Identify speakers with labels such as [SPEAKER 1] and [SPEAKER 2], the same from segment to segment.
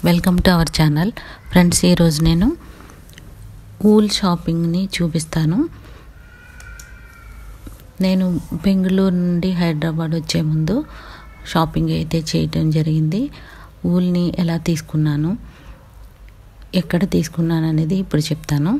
[SPEAKER 1] welcome to our channel friends ఈరోజు నేను wool షాపింగ్ని చూపిస్తాను నేను బెంగళూరు నుండి హైదరాబాద్ వచ్చే ముందు షాపింగ్ అయితే చేయటం జరిగింది ఊల్ని ఎలా తీసుకున్నాను ఎక్కడ తీసుకున్నాను అనేది ఇప్పుడు చెప్తాను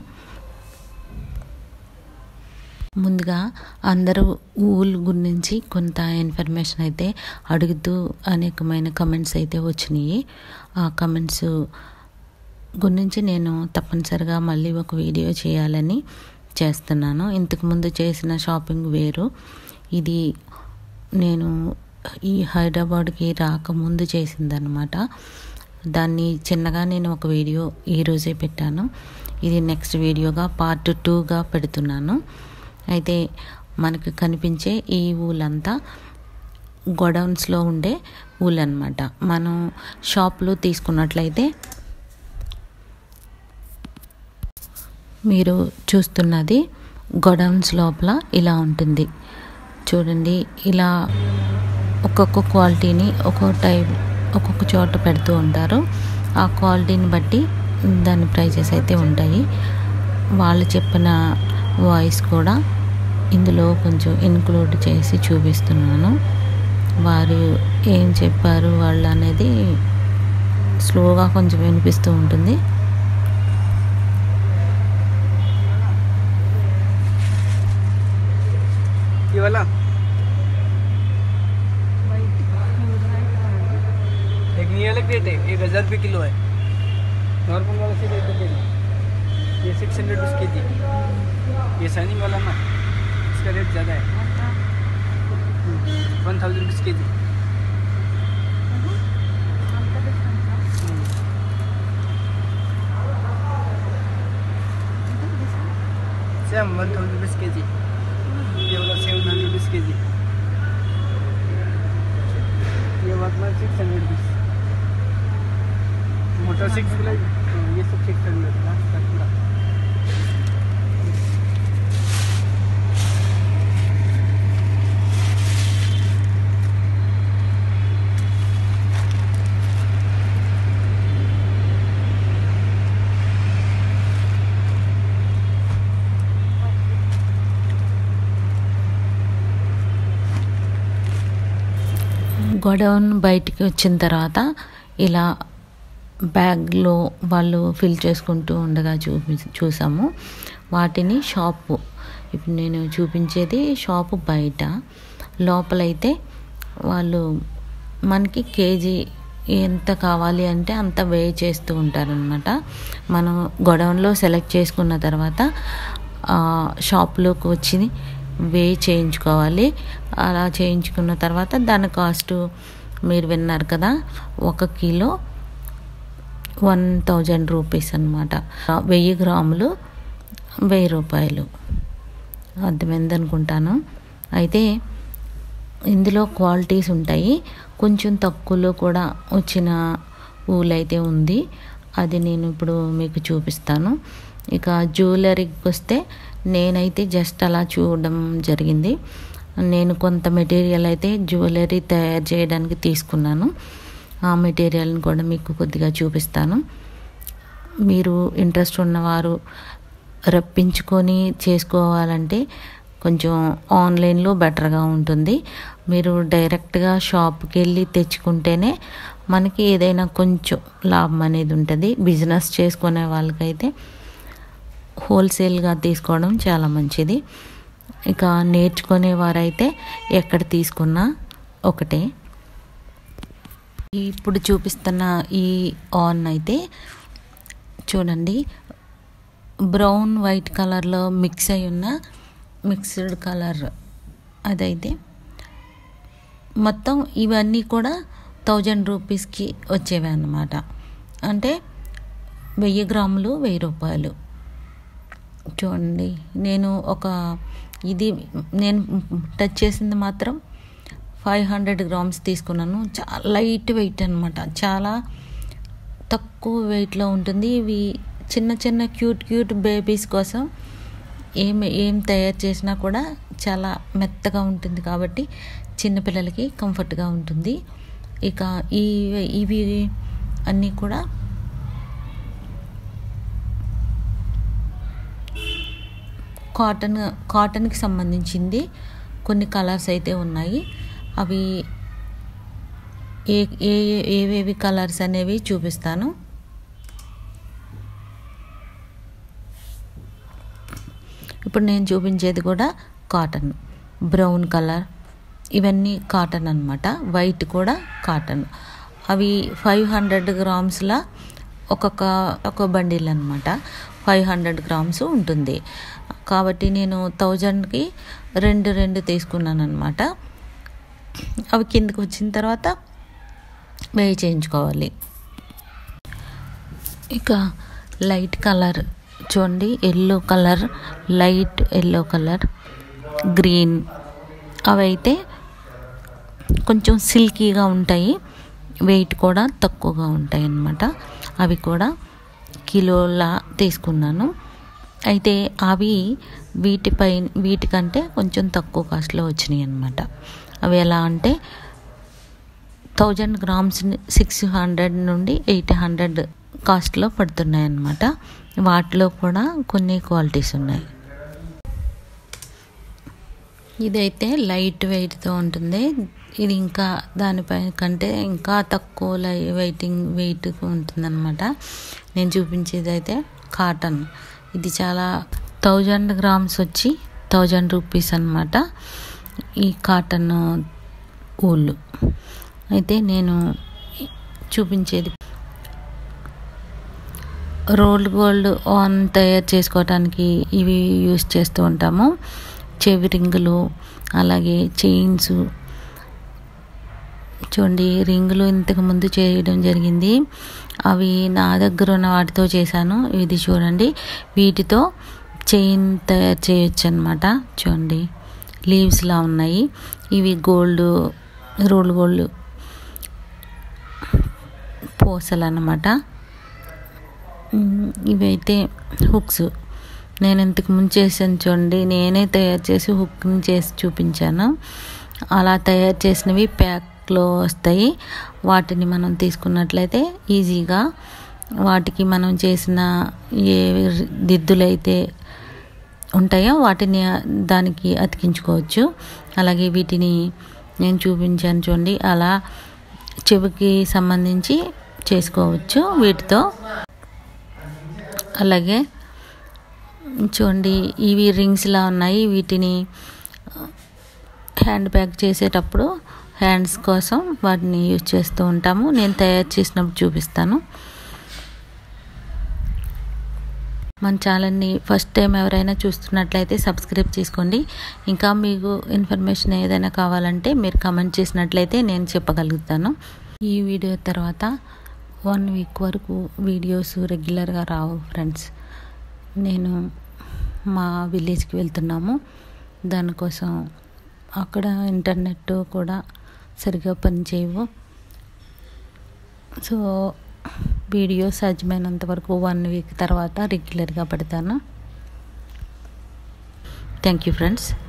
[SPEAKER 1] ముందుగా అందరూ ఊల్ గురించి కొంత ఇన్ఫర్మేషన్ అయితే అడుగుతూ అనేకమైన కమెంట్స్ అయితే వచ్చినాయి ఆ కమెంట్స్ గురించి నేను తప్పనిసరిగా మళ్ళీ ఒక వీడియో చేయాలని చేస్తున్నాను ఇంతకుముందు చేసిన షాపింగ్ వేరు ఇది నేను ఈ హైదరాబాద్కి రాకముందు చేసిందనమాట దాన్ని చిన్నగా నేను ఒక వీడియో ఈరోజే పెట్టాను ఇది నెక్స్ట్ వీడియోగా పార్ట్ టూగా పెడుతున్నాను అయితే మనకు కనిపించే ఈ ఊలంతా గొడౌన్స్లో ఉండే ఊల్ అనమాట మనం షాప్లో తీసుకున్నట్లయితే మీరు చూస్తున్నది గొడౌన్స్ లోపల ఇలా ఉంటుంది చూడండి ఇలా ఒక్కొక్క క్వాలిటీని ఒక్కొక్క టైప్ ఒక్కొక్క చోట పెడుతూ ఉంటారు ఆ క్వాలిటీని బట్టి దాని ప్రైజెస్ అయితే ఉంటాయి వాళ్ళు చెప్పిన వాయిస్ కూడా ఇందులో కొంచెం ఇన్క్లూడ్ చేసి చూపిస్తున్నాను వారు ఏం చెప్పారు వాళ్ళు అనేది స్లోగా కొంచెం వినిపిస్తూ ఉంటుంది
[SPEAKER 2] ये वाला एक नहीं अलग रेट है एक हज़ार रुपये किलो है नॉर्मल वाला से रेट दे ये six hundred rupees K G ये शाइनिंग वाला ना इसका रेट ज़्यादा है one thousand rupees K G same one thousand rupees K G ये वाला seven hundred rupees K G ये workman six hundred rupees motor six वाला हाँ, ये सब सिक्स हंड्रेड लास्ट का पूरा
[SPEAKER 1] గొడౌన్ బయటికి వచ్చిన తర్వాత ఇలా బ్యాగ్లో వాళ్ళు ఫిల్ చేసుకుంటూ ఉండగా చూపి చూసాము వాటిని షాపు ఇప్పుడు నేను చూపించేది షాపు బయట లోపలైతే వాళ్ళు మనకి కేజీ ఎంత కావాలి అంటే అంత వే చేస్తూ ఉంటారనమాట మనం గొడౌన్లో సెలెక్ట్ చేసుకున్న తర్వాత షాప్లోకి వచ్చి వే చేయించుకోవాలి అలా చేయించుకున్న తర్వాత దాని కాస్ట్ మీరు విన్నారు కదా ఒక కిలో వన్ థౌజండ్ రూపీస్ అనమాట వెయ్యి గ్రాములు వెయ్యి రూపాయలు అర్థమైంది అనుకుంటాను అయితే ఇందులో క్వాలిటీస్ ఉంటాయి కొంచెం తక్కువలో కూడా వచ్చిన ఊలు అయితే ఉంది అది నేను ఇప్పుడు మీకు చూపిస్తాను ఇక జ్యువెలరీకి వస్తే నేనైతే జస్ట్ అలా చూడడం జరిగింది నేను కొంత మెటీరియల్ అయితే జ్యువెలరీ తయారు చేయడానికి తీసుకున్నాను ఆ మెటీరియల్ని కూడా మీకు కొద్దిగా చూపిస్తాను మీరు ఇంట్రెస్ట్ ఉన్నవారు రప్పించుకొని చేసుకోవాలంటే కొంచెం ఆన్లైన్లో బెటర్గా ఉంటుంది మీరు డైరెక్ట్గా షాప్కి వెళ్ళి తెచ్చుకుంటేనే మనకి ఏదైనా కొంచెం లాభం అనేది ఉంటుంది బిజినెస్ చేసుకునే వాళ్ళకైతే హోల్సేల్గా తీసుకోవడం చాలా మంచిది ఇక నేర్చుకునే వారైతే ఎక్కడ తీసుకున్నా ఒకటే ఇప్పుడు చూపిస్తున్న ఈ ఆన్ అయితే చూడండి బ్రౌన్ వైట్ కలర్లో మిక్స్ అయి ఉన్న మిక్స్డ్ కలర్ అదైతే మొత్తం ఇవన్నీ కూడా థౌజండ్ రూపీస్కి వచ్చేవి అన్నమాట అంటే వెయ్యి గ్రాములు వెయ్యి రూపాయలు చూడండి నేను ఒక ఇది నేను టచ్ చేసింది మాత్రం ఫైవ్ హండ్రెడ్ గ్రామ్స్ తీసుకున్నాను చాలా లైట్ వెయిట్ అనమాట చాలా తక్కువ వెయిట్లో ఉంటుంది ఇవి చిన్న చిన్న క్యూట్ క్యూట్ బేబీస్ కోసం ఏం ఏం తయారు చేసినా కూడా చాలా మెత్తగా ఉంటుంది కాబట్టి చిన్నపిల్లలకి కంఫర్ట్గా ఉంటుంది ఇక ఈ ఇవి అన్నీ కూడా కాటన్ కాటన్కి సంబంధించింది కొన్ని కలర్స్ అయితే ఉన్నాయి అవి ఏ ఏ ఏవేవి కలర్స్ అనేవి చూపిస్తాను ఇప్పుడు నేను చూపించేది కూడా కాటన్ బ్రౌన్ కలర్ ఇవన్నీ కాటన్ అనమాట వైట్ కూడా కాటన్ అవి ఫైవ్ హండ్రెడ్ గ్రామ్స్ల ఒక్కొక్క ఒక బండిల్ అనమాట ఫైవ్ హండ్రెడ్ గ్రామ్స్ ఉంటుంది కాబట్టి నేను థౌజండ్కి రెండు రెండు తీసుకున్నాను అనమాట అవి కిందకి వచ్చిన తర్వాత వేయి చేయించుకోవాలి ఇక లైట్ కలర్ చూడండి yellow colour light yellow colour green అవైతే కొంచెం సిల్కీగా ఉంటాయి వెయిట్ కూడా తక్కువగా ఉంటాయి అన్నమాట అవి కూడా కిలోలా తీసుకున్నాను అయితే అవి వీటిపై వీటికంటే కొంచెం తక్కువ కాస్ట్లో వచ్చినాయి అన్నమాట అవి ఎలా అంటే థౌజండ్ గ్రామ్స్ సిక్స్ హండ్రెడ్ నుండి ఎయిట్ హండ్రెడ్ కాస్ట్లో పడుతున్నాయి అన్నమాట వాటిలో కూడా కొన్ని క్వాలిటీస్ ఉన్నాయి ఇదైతే లైట్ వెయిట్తో ఉంటుంది ఇది ఇంకా దానిపై కంటే ఇంకా తక్కువ లై వెయిటింగ్ వెయిట్ ఉంటుందన్నమాట నేను చూపించేది అయితే కాటన్ ఇది చాలా థౌజండ్ గ్రామ్స్ వచ్చి థౌజండ్ రూపీస్ అనమాట ఈ కాటన్ ఊళ్ళు అయితే నేను చూపించేది రోల్డ్ గోల్డ్ ఆన్ తయారు చేసుకోవడానికి ఇవి యూస్ చేస్తూ ఉంటాము చెవి రింగులు అలాగే చైన్స్ చూడండి రింగులు ఇంతకు ముందు చేయడం జరిగింది అవి నా దగ్గర ఉన్న వాటితో చేశాను ఇది చూడండి వీటితో చైన్ తయారు చేయొచ్చు అనమాట చూడండి లీవ్స్లా ఉన్నాయి ఇవి గోల్డ్ రోల్ గోల్డ్ పూసలు అన్నమాట ఇవైతే హుక్స్ నేను ఇంతకు ముందు చేసాను చూడండి నేనే తయారు చేసి హుక్ని చేసి చూపించాను అలా తయారు చేసినవి ప్యాక్లో వస్తాయి వాటిని మనం తీసుకున్నట్లయితే ఈజీగా వాటికి మనం చేసిన ఏ దిద్దులైతే ఉంటాయో వాటిని దానికి అతికించుకోవచ్చు అలాగే వీటిని నేను చూపించాను చూడండి అలా చెవికి సంబంధించి చేసుకోవచ్చు వీటితో అలాగే చూడండి ఇవి రింగ్స్లా ఉన్నాయి వీటిని హ్యాండ్ బ్యాగ్ చేసేటప్పుడు హ్యాండ్స్ కోసం వాటిని యూజ్ చేస్తూ ఉంటాము నేను తయారు చేసినప్పుడు చూపిస్తాను మన ఛానల్ని ఫస్ట్ టైం ఎవరైనా చూస్తున్నట్లయితే సబ్స్క్రైబ్ చేసుకోండి ఇంకా మీకు ఇన్ఫర్మేషన్ ఏదైనా కావాలంటే మీరు కమెంట్ చేసినట్లయితే నేను చెప్పగలుగుతాను ఈ వీడియో తర్వాత వన్ వీక్ వరకు వీడియోస్ రెగ్యులర్గా రావు ఫ్రెండ్స్ నేను మా విలేజ్కి వెళ్తున్నాము దానికోసం అక్కడ ఇంటర్నెట్ కూడా సరిగా పనిచేయవు సో వీడియో సాధ్యమైనంత వరకు వన్ వీక్ తర్వాత రెగ్యులర్గా పెడతాను థ్యాంక్ యూ ఫ్రెండ్స్